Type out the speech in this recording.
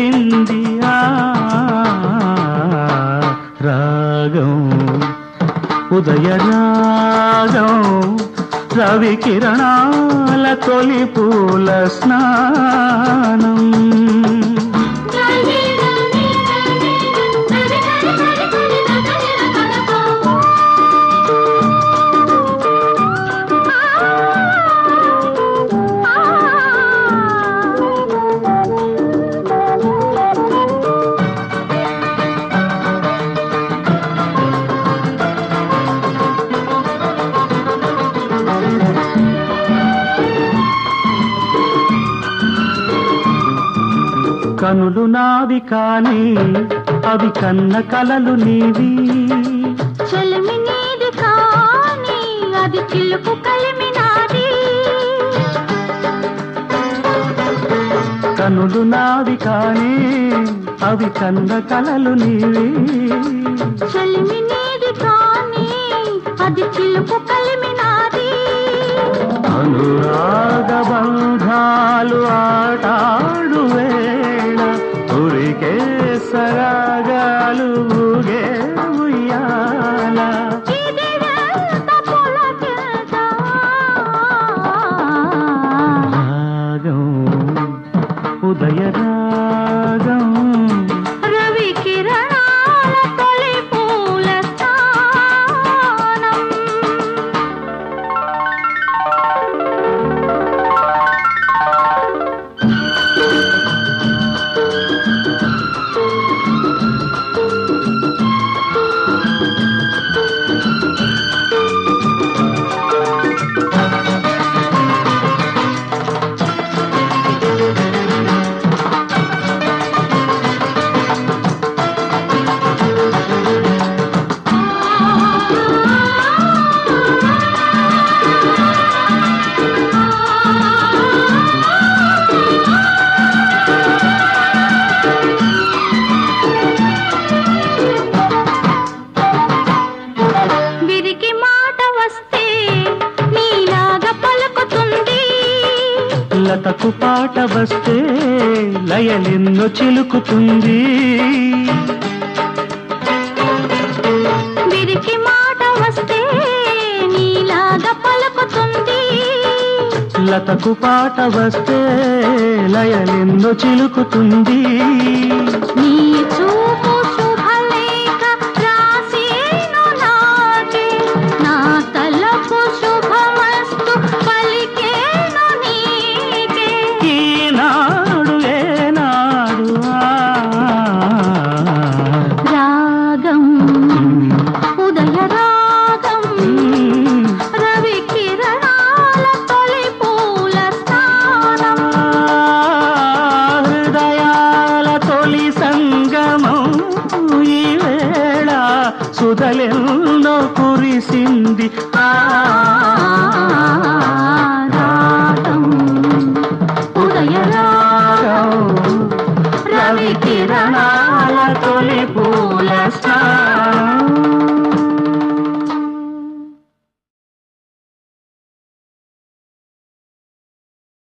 కురిసింది ఆ రాగం ఉదయ రాగం రవి కిరణాల తొలి పూల స్నానం కనులు నావి కాని అవి కన్న కలలు నీవి చెలిమి నీది కాని అది చిలుకు కలిమి నాది కనులు నావి కాని అవి కన్న కలలు నీవి చెలిమి నీది కాని అది చిలుకు కలిమి నాది అనురాగ బంధాలు ఆటాడు వేళ ఉరికే సరాగాలు ఊగే ఉయ్యాల ఇది ఎంత పులకింత. రాగం ఉదయ రాగం రవి కిరణాల తొలి పూల స్థానం విరికి మాట వస్తే నీలాగా పలుకుతుంది లతకు పాట వస్తే లయలెన్నో చిలుకుతుంది విరికి మాట వస్తే నీలాగా పలుకుతుంది లతకు పాట వస్తే లయలెన్నో చిలుకుతుంది నీ చూపు శుభలేఖ రాసేను నాకే నా తలపు శుభమస్తు పలికేను నీకే ఈనాడు ఏనాడు ఆ. రాగం ఉదయ రాగం రవి కిరణాల తొలి పూల స్థానం హృదయాల తొలి సంగమం ఈ వేళ సుధలెన్నో కురిసింది ఆ రాగం ఉదయ రాగం రవి కిరణాల తొలి పూ